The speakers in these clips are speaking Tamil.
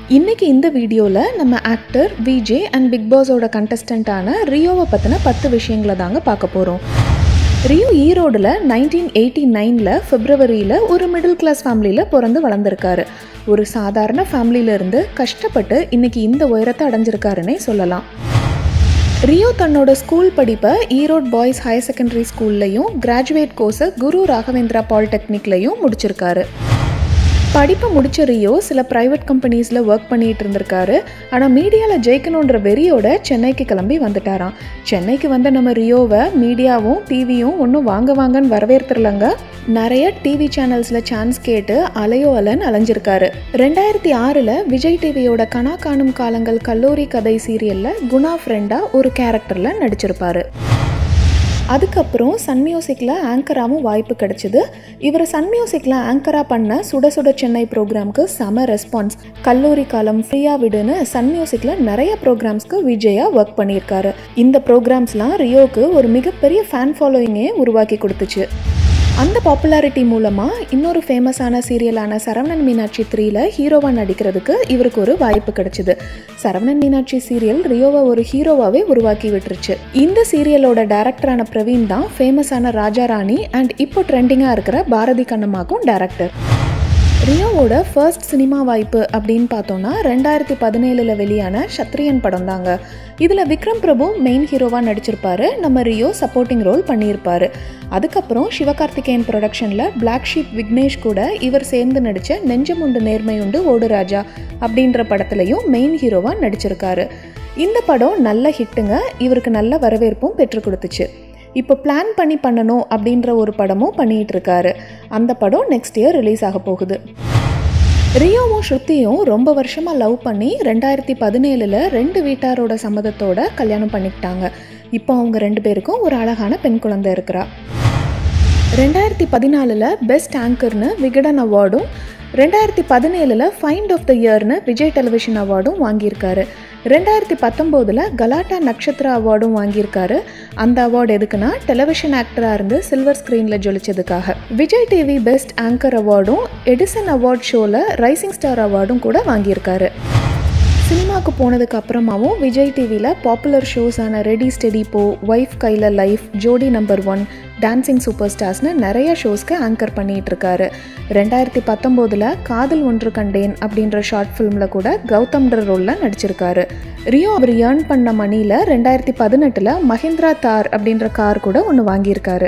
இன்னைக்கு இந்த வீடியோவில் நம்ம ஆக்டர் விஜே அண்ட் பிக் பாஸோட கண்டஸ்டண்ட்டான ரியோவை பற்றின பத்து விஷயங்களை தாங்க பார்க்க போகிறோம் ரியோ ஈரோடில் நைன்டீன் எயிட்டி நைனில் பிப்ரவரியில் ஒரு மிடில் கிளாஸ் ஃபேமிலியில் பிறந்து வளர்ந்துருக்காரு ஒரு சாதாரண ஃபேமிலியிலேருந்து கஷ்டப்பட்டு இன்னைக்கு இந்த உயரத்தை அடைஞ்சிருக்காருன்னே சொல்லலாம் ரியோ தன்னோட ஸ்கூல் படிப்பை ஈரோட் பாய்ஸ் ஹையர் செகண்டரி ஸ்கூல்லையும் கிராஜுவேட் கோர்ஸை குரு ராகவேந்திரா பாலிடெக்னிக்லையும் முடிச்சிருக்காரு படிப்பை முடிச்ச ரியோ சில ப்ரைவேட் கம்பெனிஸில் ஒர்க் பண்ணிட்டு இருந்திருக்காரு ஆனால் மீடியாவில் ஜெயிக்கணுன்ற வெறியோட சென்னைக்கு கிளம்பி வந்துட்டாராம் சென்னைக்கு வந்த நம்ம ரியோவை மீடியாவும் டிவியும் ஒன்றும் வாங்க வாங்கன்னு வரவேற்றுலங்க நிறைய டிவி சேனல்ஸில் சான்ஸ் கேட்டு அலையோ அலன் அலைஞ்சிருக்காரு ரெண்டாயிரத்தி ஆறில் விஜய் டிவியோட கனா காணும் காலங்கள் கல்லூரி கதை சீரியலில் குணா ஃப்ரெண்டாக ஒரு கேரக்டரில் நடிச்சிருப்பாரு அதுக்கப்புறம் சன் மியூசிக்கில் ஆங்கராகவும் வாய்ப்பு கிடைச்சிது இவர் சன் மியூசிக்கில் ஆங்கராக பண்ண சுட சுட சென்னை ப்ரோக்ராம்க்கு செம ரெஸ்பான்ஸ் கல்லூரி காலம் ஃப்ரீயாக விடுன்னு சன் மியூசிக்கில் நிறைய ப்ரோக்ராம்ஸ்க்கு விஜயா ஒர்க் பண்ணியிருக்காரு இந்த ப்ரோக்ராம்ஸ்லாம் ரியோவுக்கு ஒரு மிகப்பெரிய ஃபேன் ஃபாலோயிங்கே உருவாக்கி கொடுத்துச்சு அந்த பாப்புலாரிட்டி மூலமாக இன்னொரு ஃபேமஸான சீரியலான சரவணன் மீனாட்சி த்ரீல ஹீரோவாக நடிக்கிறதுக்கு இவருக்கு ஒரு வாய்ப்பு கிடைச்சிது சரவணன் மீனாட்சி சீரியல் ரியோவை ஒரு ஹீரோவாகவே உருவாக்கி விட்டுருச்சு இந்த சீரியலோட டைரக்டரான பிரவீன் தான் ஃபேமஸான ராஜா ராணி அண்ட் இப்போ ட்ரெண்டிங்காக இருக்கிற பாரதி கண்ணம்மாக்கும் டைரக்டர் ரியோவோட ஃபர்ஸ்ட் சினிமா வாய்ப்பு அப்படின்னு பார்த்தோன்னா ரெண்டாயிரத்தி பதினேழில் வெளியான சத்ரியன் படம் தாங்க இதில் விக்ரம் பிரபு மெயின் ஹீரோவாக நடிச்சிருப்பாரு நம்ம ரியோ சப்போர்ட்டிங் ரோல் பண்ணியிருப்பாரு அதுக்கப்புறம் சிவகார்த்திகேயன் ப்ரொடக்ஷனில் பிளாக் ஷீப் விக்னேஷ் கூட இவர் சேர்ந்து நடித்த நெஞ்சமுண்டு நேர்மையுண்டு ஓடு ராஜா அப்படின்ற படத்துலையும் மெயின் ஹீரோவாக நடிச்சிருக்காரு இந்த படம் நல்ல ஹிட்டுங்க இவருக்கு நல்ல வரவேற்பும் பெற்றுக் கொடுத்துச்சு இப்போ பிளான் பண்ணி பண்ணணும் அப்படின்ற ஒரு படமும் பண்ணிகிட்டு இருக்காரு அந்த படம் நெக்ஸ்ட் இயர் ரிலீஸ் ஆக போகுது ரியோவும் ஸ்ருதியும் ரொம்ப வருஷமாக லவ் பண்ணி ரெண்டாயிரத்தி பதினேழில் ரெண்டு வீட்டாரோட சம்மதத்தோட கல்யாணம் பண்ணிக்கிட்டாங்க இப்போ அவங்க ரெண்டு பேருக்கும் ஒரு அழகான பெண் குழந்தை இருக்கிறா ரெண்டாயிரத்தி பதினாலில் பெஸ்ட் ஆங்கர்னு விகடன் அவார்டும் ரெண்டாயிரத்தி பதினேழில் ஃபைண்ட் ஆஃப் த இயர்னு விஜய் டெலிவிஷன் அவார்டும் வாங்கியிருக்காரு ரெண்டாயிரத்தி பத்தொம்போதில் கலாட்டா நட்சத்திர அவார்டும் வாங்கியிருக்காரு அந்த அவார்டு எதுக்குன்னா டெலிவிஷன் ஆக்டராக இருந்து சில்வர் ஸ்க்ரீனில் ஜொலிச்சதுக்காக விஜய் டிவி பெஸ்ட் ஆங்கர் அவார்டும் எடிசன் அவார்ட் ஷோவில் ரைசிங் ஸ்டார் அவார்டும் கூட வாங்கியிருக்காரு சினிமாவுக்கு போனதுக்கு அப்புறமாவும் விஜய் டிவியில் பாப்புலர் ஷோஸான ரெடி ஸ்டெடி போ ஒய்ஃப் கையில் life Jodi number one dancing super ஸ்டார்ஸ்னு நிறைய ஷோஸ்க்கு ஆங்கர் பண்ணிகிட்டு இருக்காரு ரெண்டாயிரத்தி பத்தொம்போதில் காதல் ஒன்று கண்டேன் அப்படின்ற ஷார்ட் ஃபிலிமில் கூட கௌதம்ன்ற ரோலில் நடிச்சிருக்காரு ரியோ அவர் ஏர்ன் பண்ண மணியில் ரெண்டாயிரத்தி பதினெட்டில் மஹிந்திரா தார் அப்படின்ற கார் கூட ஒன்று வாங்கியிருக்காரு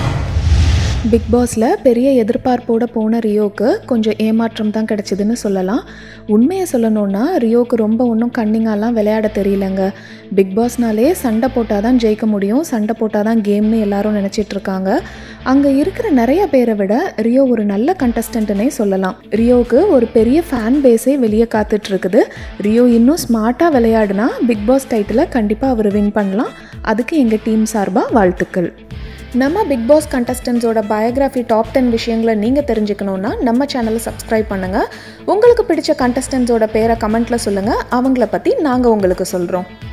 பிக் பாஸில் பெரிய எதிர்பார்ப்போட போன ரியோக்கு கொஞ்சம் ஏமாற்றம் தான் கிடச்சிதுன்னு சொல்லலாம் உண்மையை சொல்லணுன்னா ரியோக்கு ரொம்ப ஒன்றும் கன்னிங்காலாம் விளையாட தெரியலங்க பிக் பாஸ்னாலே சண்டை போட்டால் தான் ஜெயிக்க முடியும் சண்டை போட்டால் தான் கேம்னு எல்லாரும் நினச்சிட்டு இருக்காங்க அங்கே இருக்கிற நிறைய பேரை விட ரியோ ஒரு நல்ல கண்டஸ்டன்ட்னே சொல்லலாம் ரியோவுக்கு ஒரு பெரிய ஃபேன் பேஸே வெளியே காத்துட்டு இருக்குது ரியோ இன்னும் ஸ்மார்ட்டாக விளையாடுனா பிக் பாஸ் டைட்டில் கண்டிப்பாக அவர் வின் பண்ணலாம் அதுக்கு எங்கள் டீம் சார்பாக வாழ்த்துக்கள் நம்ம பிக் பாஸ் கண்டஸ்டன்ஸோட பயோகிராஃபி டாப் டென் விஷயங்களை நீங்கள் தெரிஞ்சுக்கணுன்னா நம்ம சேனலை சப்ஸ்கிரைப் பண்ணுங்கள் உங்களுக்கு பிடிச்ச கண்டஸ்டன்ஸோட பேரை கமெண்ட்டில் சொல்லுங்கள் அவங்கள பற்றி நாங்கள் உங்களுக்கு சொல்கிறோம்